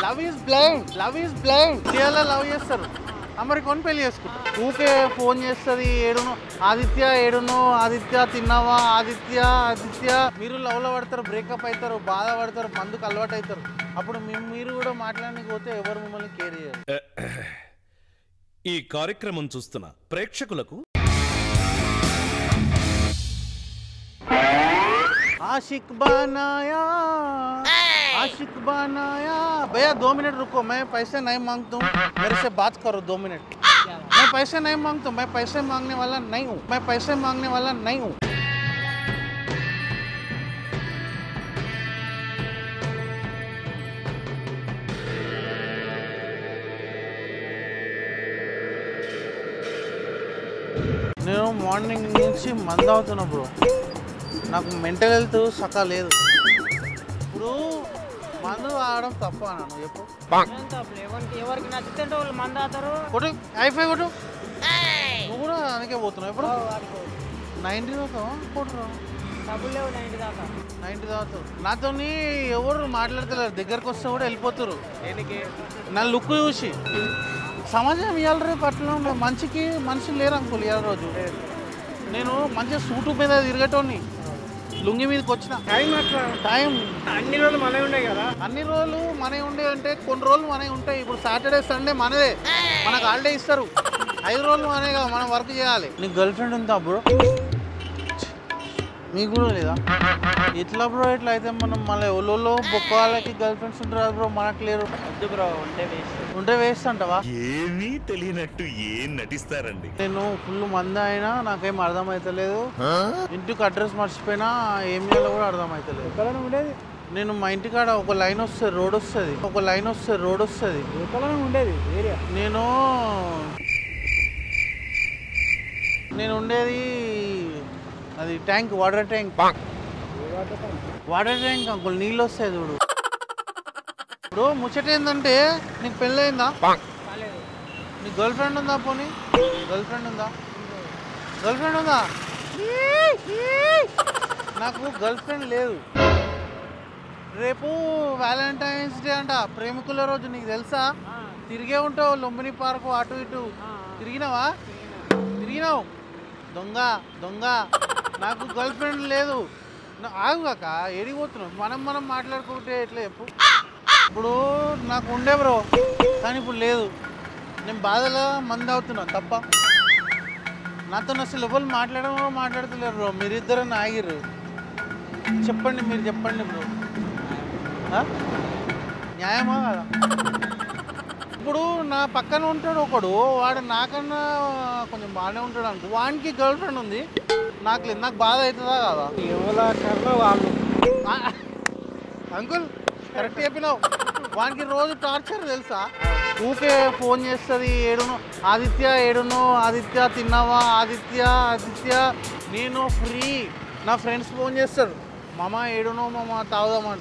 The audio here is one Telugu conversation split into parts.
Love is blind love is blind చేయాలా లవ్ చేస్తారు అమరి కొని పెళ్లి చేసుకుంటారు ఊకే ఫోన్ చేస్తుంది ఏడును ఆదిత్య ఏడును ఆదిత్య తిన్నావా ఆదిత్య ఆదిత్య మీరు లవ్లో పడతారు బ్రేకప్ అవుతారు బాధ పడతారు మందుకు అలవాటు అవుతారు అప్పుడు మీ- మీరు కూడా మాట్లాడడానికి పోతే ఎవరు మిమ్మల్ని కేర్ చేయరు ఈ కార్యక్రమం చూస్తున్న ప్రేక్షకులకు आशिक बनाया आशिक बनाया भैया दो मिनट रुको मैं पैसे नहीं मांगता हूँ मेरे से बात करो दो मिनट मैं पैसे नहीं मांगता हूँ मैं पैसे मांगने वाला नहीं हूँ मैं पैसे मांगने वाला नहीं हूँ నేను మార్నింగ్ నుంచి మంద అవుతున్నా బ్రో నాకు మెంటల్ హెల్త్ సకా లేదు ఇప్పుడు మందు తాగడం తప్ప నన్ను చెప్పు ఎవరికి ఎవరికి నచ్చితే వాళ్ళు మంది ఆతారు కొట్టు ఐఫై కొట్టు నువ్వు కూడా అందుకే పోతున్నావు ఇప్పుడు నైంటీ తాగుతావా కొట్టురా డబ్బులు లేవు నైన్టీ దాకా నైంటీ తాగుతావు నాతో ఎవరు మాట్లాడతలేరు దగ్గరకు వస్తే కూడా వెళ్ళిపోతారు నా లుక్ చూసి సమాజం ఇవాళ రేపు అట్లా ఉండే మంచికి మనిషి లేరు అంకుల్ ఇవాళ రోజు నేను మంచిగా సూటు మీద తిరగటోని లుంగి మీదకి వచ్చిన టైం అట్లా టైం అన్ని రోజులు మనమే ఉండే కదా అన్ని రోజులు మనవి ఉండే అంటే కొన్ని రోజులు మనవి ఉంటాయి ఇప్పుడు సాటర్డే సండే మనదే మనకు హాలిడే ఇస్తారు ఐదు రోజులు మనమే కదా మనం వర్క్ చేయాలి నీకు గర్ల్ ఫ్రెండ్ ఉందా బ్రో మీకు కూడా లేదా ఇట్లా బ్రో ఇట్లా అయితే మనం మళ్ళీ ఒళ్ళో బొక్క వాళ్ళకి గర్ల్ ఫ్రెండ్స్ ఉంటారు బ్రో మనకు లేరు వద్దు బ్రో ఉంటే వేస్ట్ ఉంటే వేస్ట్ అంటావా ఏమీ తెలియనట్టు ఏం నటిస్తారండి నేను ఫుల్ మంద అయినా నాకేం అర్థమవుతలేదు ఇంటికి అడ్రస్ మర్చిపోయినా ఏం చేయాలో కూడా అర్థమవుతలేదు ఎక్కడ ఉండేది నేను మా ఇంటికాడ ఒక లైన్ వస్తుంది రోడ్ వస్తుంది ఒక లైన్ వస్తుంది రోడ్ వస్తుంది ఎక్కడ ఉండేది ఏరియా నేను నేను ఉండేది అది tank water tank water tank uncle నీళ్ళు వస్తాయి చూడు ఇప్పుడు ముచ్చట ఏంటంటే నీకు పెళ్ళయిందా కాలేదు నీ గర్ల్ ఫ్రెండ్ ఉందా పోనీ గర్ల్ ఫ్రెండ్ ఉందా గర్ల్ ఫ్రెండ్ ఉందా నాకు గర్ల్ ఫ్రెండ్ లేదు రేపు వ్యాలంటైన్స్ డే అంట ప్రేమికుల రోజు నీకు తెలుసా తిరిగే ఉంటావు లుంబిని పార్కు అటు ఇటు తిరిగినావా తిరిగినావు దొంగ దొంగ నాకు గర్ల్ ఫ్రెండ్ లేదు నా- ఆగు కాక ఏడిపోతున్నావు మనం మనం మాట్లాడుకుంటే ఎట్లా చెప్పు ఇప్పుడు నాకు ఉండే బ్రో కానీ ఇప్పుడు లేదు నేను బాధలో మంది అవుతున్నా తప్ప నాతో అసలు ఎవరు మాట్లాడడం కూడా మాట్లాడతలేరు బ్రో మీరిద్దరు ఆగిర్రు చెప్పండి మీరు చెప్పండి బ్రో ఆ? న్యాయమా కదా ఇప్పుడు నా పక్కన ఉంటాడు ఒకడు వాడు నాకన్నా కొంచెం బాగానే ఉంటాడు అనుకో వానికి గర్ల్ ఫ్రెండ్ ఉంది నాకు లేదు నాకు బాధ అవుతుందా కదా ఎవల కర్మ వాళ్ళు ఆ, అంకుల్ కరెక్ట్ చెప్పినావు వానికి రోజు టార్చర్ తెలుసా ఊకే ఫోన్ చేస్తుంది ఏడును ఆదిత్య ఏడును ఆదిత్య తిన్నావా ఆదిత్య ఆదిత్య నేను ఫ్రీ నా ఫ్రెండ్స్ ఫోన్ చేస్తారు మామ ఏడునో మామ తాగుదామంట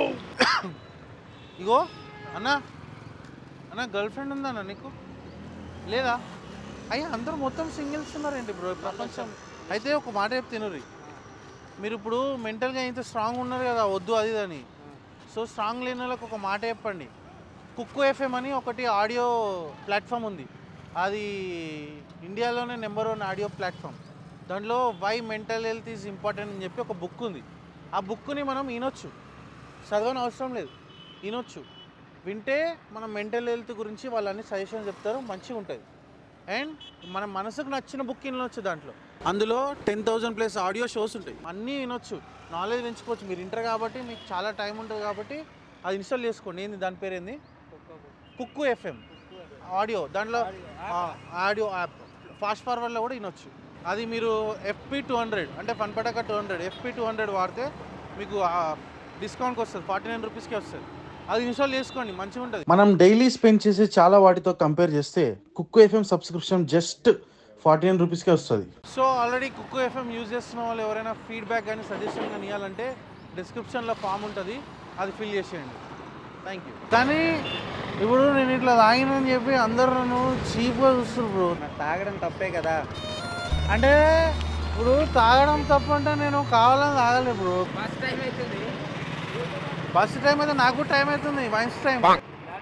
ఇగో అన్నా అన్న గర్ల్ ఫ్రెండ్ ఉందన్న నీకు లేదా అయ్యా అందరూ మొత్తం సింగిల్స్ ఉన్నారండి బ్రో ప్రపంచం అయితే ఒక మాట చెప్తే తినరి మీరు ఇప్పుడు మెంటల్గా ఇంత స్ట్రాంగ్ ఉన్నారు కదా వద్దు అది ఇది అని సో స్ట్రాంగ్ లేని వాళ్ళకి ఒక మాట చెప్పండి కుక్కు ఎఫ్ఎం అని ఒకటి ఆడియో ప్లాట్ఫామ్ ఉంది అది ఇండియాలోనే నెంబర్ వన్ ఆడియో ప్లాట్ఫామ్ దాంట్లో why mental health is important అని చెప్పి ఒక బుక్ ఉంది ఆ బుక్ని మనం వినొచ్చు చదవని అవసరం లేదు వినొచ్చు వింటే మన మెంటల్ హెల్త్ గురించి వాళ్ళన్ని సజెషన్ చెప్తారు మంచిగా ఉంటుంది అండ్ మన మనసుకు నచ్చిన బుక్ వినొచ్చు దాంట్లో అందులో ten thousand plus audio shows ఉంటాయి అన్నీ వినొచ్చు నాలెడ్జ్ పెంచుకోవచ్చు మీరు ఇంటర్ కాబట్టి మీకు చాలా టైం ఉంటుంది కాబట్టి అది ఇన్స్టాల్ చేసుకోండి ఏంది దాని పేరు ఏంది కుక్కు ఎఫ్ఎం ఆడియో దాంట్లో ఆడియో యాప్ ఫాస్ట్ ఫార్వర్డ్లో కూడా వినొచ్చు అది మీరు ఎఫ్పి టూ హండ్రెడ్ అంటే ఫన్ పటాక two hundred FP two hundred వాడితే మీకు డిస్కౌంట్కి వస్తుంది ఫార్టీ నైన్ రూపీస్కి వస్తుంది అది ఇన్స్టాల్ చేసుకోండి మంచిగా ఉంటుంది మనం డైలీ స్పెండ్ చేసే చాలా వాటితో కంపేర్ చేస్తే Kuku FM subscription just forty nine రూపీస్కే వస్తుంది so already Kuku FM use చేస్తున్న వాళ్ళు ఎవరైనా ఫీడ్బ్యాక్ కానీ సజెషన్ కానీ ఇవ్వాలంటే డిస్క్రిప్షన్లో ఫామ్ ఉంటుంది అది ఫిల్ చేసేయండి థ్యాంక్ యూ కానీ ఇప్పుడు నేను ఇట్లా తాగినని చెప్పి అందరూ నన్ను చీప్గా చూస్తారు బ్రో నాకు తాగడం తప్పే కదా అంటే ఇప్పుడు తాగడం తప్పంటే నేను కావాలని తాగలేదు బ్రో ఫస్ట్ టైం అవుతుంది బస్ టైం అయితే నాకు టైం అవుతుంది బస్ టైం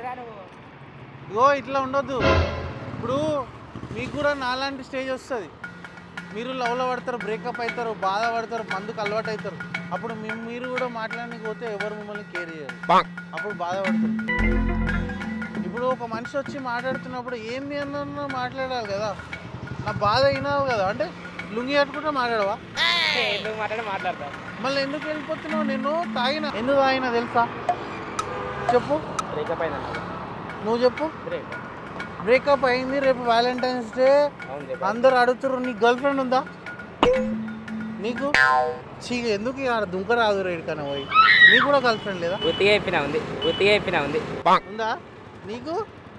ఇగో ఇట్లా ఉండొద్దు ఇప్పుడు మీకు కూడా నాలాంటి స్టేజ్ వస్తుంది మీరు లవ్లో పడతారు బ్రేకప్ అవుతారు బాధపడతారు మందుకు అలవాటు అవుతారు అప్పుడు మీ- మీరు కూడా మాట్లాడడానికి పోతే ఎవరు మిమ్మల్ని కేర్ చేయరు అప్పుడు బాధపడతారు ఇప్పుడు ఒక మనిషి వచ్చి మాట్లాడుతున్నప్పుడు ఏంది అన్న మాట్లాడాలి కదా నా బాధ అయినావు కదా అంటే లుంగి కట్టుకుంటే మాట్లాడవా ఎందుకు మాట్లాడి మాట్లాడతారు మళ్ళీ ఎందుకు వెళ్ళిపోతున్నావు నేను తాగిన ఎందుకు తాగినా తెలుసా చెప్పు బ్రేకప్ అయింది నువ్వు చెప్పు బ్రేక్ బ్రేకప్ అయింది రేపు వ్యాలంటైన్స్ డే అవును అందరు అడుగుతారు నీ గర్ల్ ఫ్రెండ్ ఉందా నీకు చీ ఎందుకు ఆడ దుంక రాదు రేడు కన్నా పోయి నీకు కూడా గర్ల్ ఫ్రెండ్ లేదా గుర్తిగా చెప్పినా ఉంది గుర్తిగా చెప్పినా ఉంది ఉందా నీకు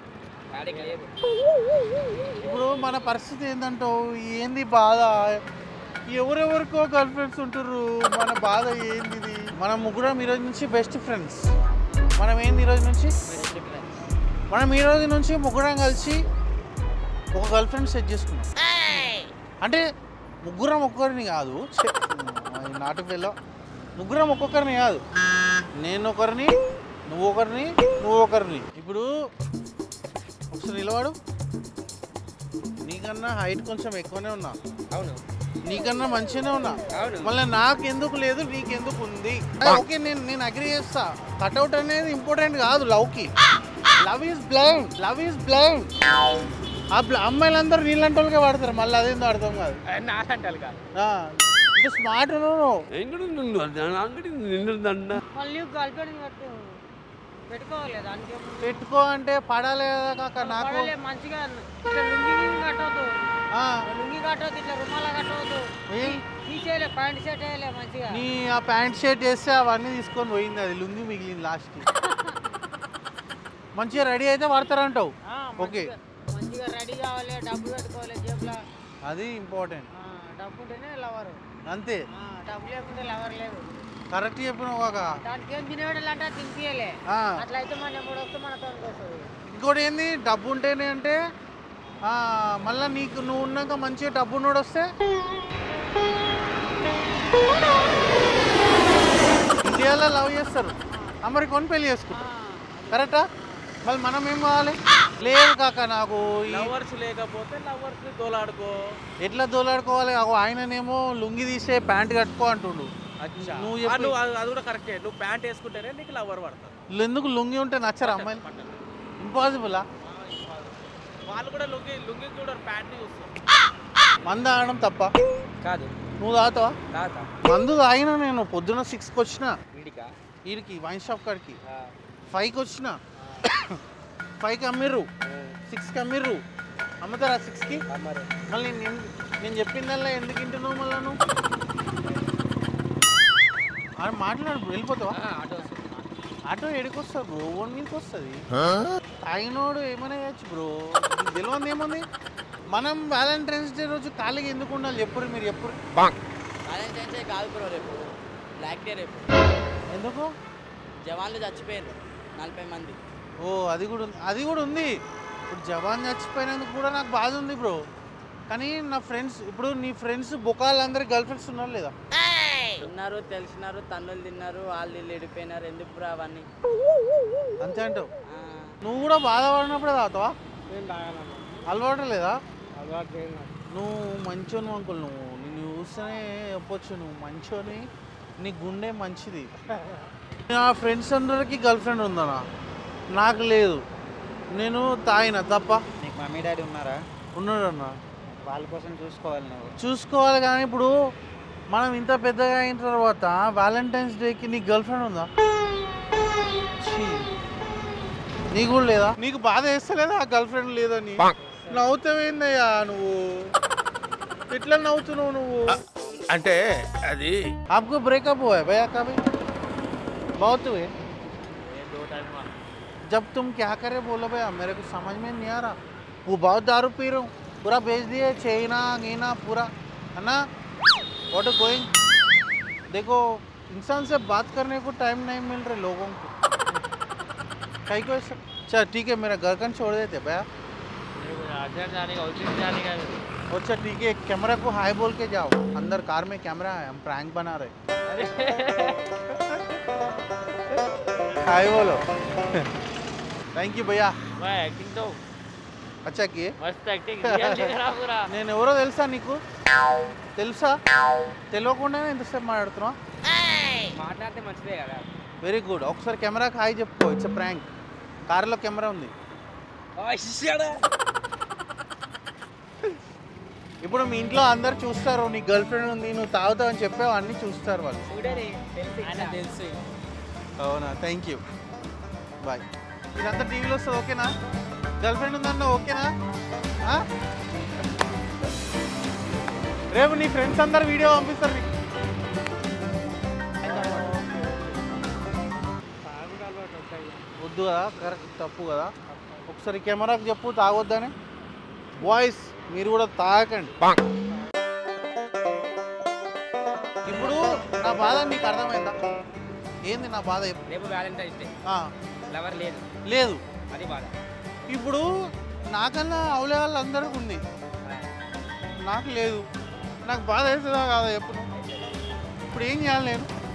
ఇప్పుడు మన పరిస్థితి ఏంటంటావు ఏంది బాధ ఎవరెవరికో గర్ల్ ఫ్రెండ్స్ ఉంటారు మన బాధ ఏంది ఇది మనం ముగ్గురం ఈరోజు నుంచి బెస్ట్ ఫ్రెండ్స్ మనం ఏంది ఈరోజు నుంచి మనం ఈ రోజు నుంచి ముగ్గురం కలిసి ఒక గర్ల్ ఫ్రెండ్ సెట్ చేసుకున్నాం అంటే ముగ్గురం ఒక్కొక్కరిని కాదు ఛే, ఈ నాటు పిల్ల ముగ్గురం ఒక్కొక్కరిని కాదు నేను ఒకరిని నువ్వు ఒకరిని నువ్వు ఒకరిని ఇప్పుడు ఒకసారి నిలవాడు నీకన్నా హైట్ కొంచెం ఎక్కువనే ఉన్నా అవును నీకన్నా మంచిగానే ఉన్నా అవును మళ్ళీ నాకు ఎందుకు లేదు నీకెందుకు ఉంది ఓకే నేను నేను అగ్రి చేస్తా కట్అవుట్ అనేది ఇంపార్టెంట్ కాదు లవ్కి love is blind love is blind ఆ బ్ల- అమ్మాయిలందరూ నీళ్ళంటి వాళ్ళకే వాడతారు మళ్ళీ అదేందో అర్థం కాదు నాకంటారు కాదు ఇంత స్మార్ట్ నువ్వు అంగడి నిన్నుందన్న మళ్ళీ గర్ల్ ఫ్రెండ్ పెట్టు పెట్టుకోవాలి దానికి ఏముంది? పెట్టుకో అంటే పడాలి కదా కాక నాకు పడలే మంచిగా ఇట్లా లుంగి గింగి కట్టవద్దు ఆ, లుంగి కట్టవద్దు ఇట్లా రుమాల కట్టవద్దు ఏయ్, తీసేయలే ప్యాంట్ షర్ట్ వేయలే మంచిగా నీ ఆ ప్యాంట్ షర్ట్ వేస్తే అవన్నీ తీసుకొని పోయింది అది లుంగి మిగిలింది లాస్ట్కి మంచిగా రెడీ అయితే వాడతారంటావు ఆ, ఓకే. మంచిగా- మంచిగా రెడీ కావాలి డబ్బు పెట్టుకోవాలి జేబులో అది ఇంపార్టెంట్ ఆ, డబ్బు ఉంటేనే లవర్ అంతే డబ్బు లేకుంటే లవర్ లేదు కరెక్ట్ చెప్పినావు కాక దానికి ఏం తినేవాళ్ళంటే తినిపించలే ఆ, అట్లా అయితే మన ఎప్పుడు వస్తే మన తనకు వస్తుంది ఇంకోటి ఏంది డబ్బు ఉంటేనే అంటే ఆ, మళ్ళా నీకు నువ్వు ఉన్నాక మంచిగా డబ్బు ఉన్నోడు వస్తే ఇండియాలో లవ్ చేస్తారు అమరి కొని పెళ్లి చేసుకుంటారు కరెక్టా మళ్ళీ మనం ఏం కావాలి లేదు కాక నాకు ఈ- లవర్స్ లేకపోతే లవర్స్ తోలాడుకో ఎట్లా దోలాడుకోవాలి అగో ఆయననేమో లుంగి తీసే ప్యాంట్ కట్టుకో అంటుండు అచ్చా నువ్వు ఆ, చెప్పు. నువ్వు అది అది కూడా కరెక్టే నువ్వు ప్యాంట్ వేసుకుంటేనే నీకు లవర్ పడతారు ఎందుకు లుంగి ఉంటే నచ్చరా అమ్మాయిలు ఇంపాసిబులా వాళ్ళు కూడా లుంగి లుంగి చూడరు ప్యాంట్ చూస్తారు మంద ఆడడం తప్ప కాదు నువ్వు తాగుతావా తాత మందు తాగినా నేను పొద్దున సిక్స్కి వచ్చిన వీడికా వీడికి వైన్ షాప్ కాడికి ఆ, ఫైవ్కి వచ్చిన ఫైవ్కి అమ్మిర్రు సిక్స్కి అమ్మిర్రు అమ్ముతారా సిక్స్కి అమ్మరు మళ్ళీ నేను నేను చెప్పిందల్లా ఎందుకు వింటున్నావు మళ్ళా నువ్వు ఆడ మాట్లాడు bro, వెళ్ళిపోతావా ఆటో వస్తుంది. ఆటో ఎడికి వస్తుంది బ్రో వన్ మీదకి వస్తుంది తాగినోడు ఏమైనా చేయొచ్చు బ్రో నీకు తెలియదు ఏముంది మనం వ్యాలంటైన్స్ డే రోజు ఖాళీగా ఎందుకు ఉండాలి చెప్పురు మీరు చెప్పురు వ్యాలంటైన్స్ డే కాదు బ్రో రేపు బ్లాక్ డే రేపు ఎందుకు జవాన్లు చచ్చిపోయారు నలభై మంది ఓ అది కూడా ఉంది అది కూడా ఉంది ఇప్పుడు జవాన్ చచ్చిపోయినందుకు కూడా నాకు బాధ ఉంది బ్రో కానీ నా ఫ్రెండ్స్ ఇప్పుడు నీ ఫ్రెండ్స్ బొకాలందరి గర్ల్ ఫ్రెండ్స్ ఉన్నారు లేదా తిన్నారు తెలిసినారు తన్నులు తిన్నారు వాళ్ళు వీళ్ళు ఎడిపోయినారు ఎందుకు బ్రో అవన్నీ అంతే అంటావు ఆ, నువ్వు కూడా బాధపడినప్పుడే తాగుతావా నేను తాగానమ్మా అలవాటు లేదా అలవాటు లేదు నాకు. నువ్వు మంచోను అంకుల్ నువ్వు నిన్ను చూస్తేనే చెప్పొచ్చు నువ్వు మంచోని నీ గుండె మంచిది నా ఫ్రెండ్స్ అందరికి గర్ల్ ఫ్రెండ్ ఉందనా నాకు లేదు నేను తాగిన తప్ప నీకు మమ్మీ డాడీ ఉన్నారా ఉన్నాడు అన్న వాళ్ళ కోసం చూసుకోవాలి నువ్వు చూసుకోవాలి కానీ ఇప్పుడు మనం ఇంత పెద్దగా అయిన తర్వాత వ్యాలంటైన్స్ డేకి నీ గర్ల్ ఫ్రెండ్ ఉందా ఛీ. నీకు కూడా లేదా నీకు బాధ వేస్తలేదా ఆ గర్ల్ ఫ్రెండ్ లేదని నవ్వుతావేందయ్యా నువ్వు ఎట్లా నవ్వుతున్నావు నువ్వు అంటే అది आपको ब्रेकअप हुआ है भैया का भी बहुत हुए जब तुम क्या करे बोलो भैया मेरे को समझ में नहीं आ रहा वो बहुत दारू पी रहा हूँ पूरा बेच दिए चेना गीना पूरा है ना वॉट गोइंग देखो इंसान से बात करने को टाइम नहीं मिल रहे लोगों को कहीं को ऐसा चल ठीक है मेरा घर कन छोड़ देते भैया अच्छा ठीक है कैमरा को हाई बोल के जाओ अंदर कार में कैमरा है हम प्रैंक बना रहे हाय बोलो थैंक यू भैया एक्टिंग तो అచ్చాకి मस्त एक्टिंग रियल दिख रहा पूरा నేను ఎవరో తెలుసా నీకు తెలుసా తెలియకుండానే ఎంతసేపు మాట్లాడుతున్నావు మాట్లాడితే మంచిదే కదా వెరీ గుడ్ ఒకసారి కెమెరాకి హాయ్ చెప్పుకో ఇట్స్ ప్రాంక్ కార్లో కెమెరా ఉంది ఇప్పుడు మీ ఇంట్లో అందరు చూస్తారు నీ గర్ల్ ఫ్రెండ్ ఉంది నువ్వు తాగుతావు అని చెప్పావు అన్నీ చూస్తారు వాళ్ళు తెలుసు అవునా థ్యాంక్ యూ బాయ్ ఇదంతా టీవీలో వస్తుంది ఓకేనా గర్ల్ ఫ్రెండ్ ఉందన్న ఓకేనా ఆ? రేపు నీ ఫ్రెండ్స్ అందరు వీడియో పంపిస్తారు నీకు తాగుడు అలవాటు ఉంటాయి వద్దు కదా కరెక్ట్ తప్పు కదా ఒకసారి కెమెరాకి చెప్పు తాగొద్దని బాయ్స్ మీరు కూడా తాగకండి ఇప్పుడు నా బాధ నీకు అర్థమైందా ఏంది నా బాధ చెప్పు. రేపు వ్యాలంటైన్స్ డే ఆ, లవర్ లేదు లేదు అది బాధ ఇప్పుడు నాకన్నా అవలే వాళ్ళందరికీ ఉంది నాకు లేదు నాకు బాధ అవుతుందా కాదా చెప్పు నువ్వు. ఇప్పుడు ఏం చేయాలి నేను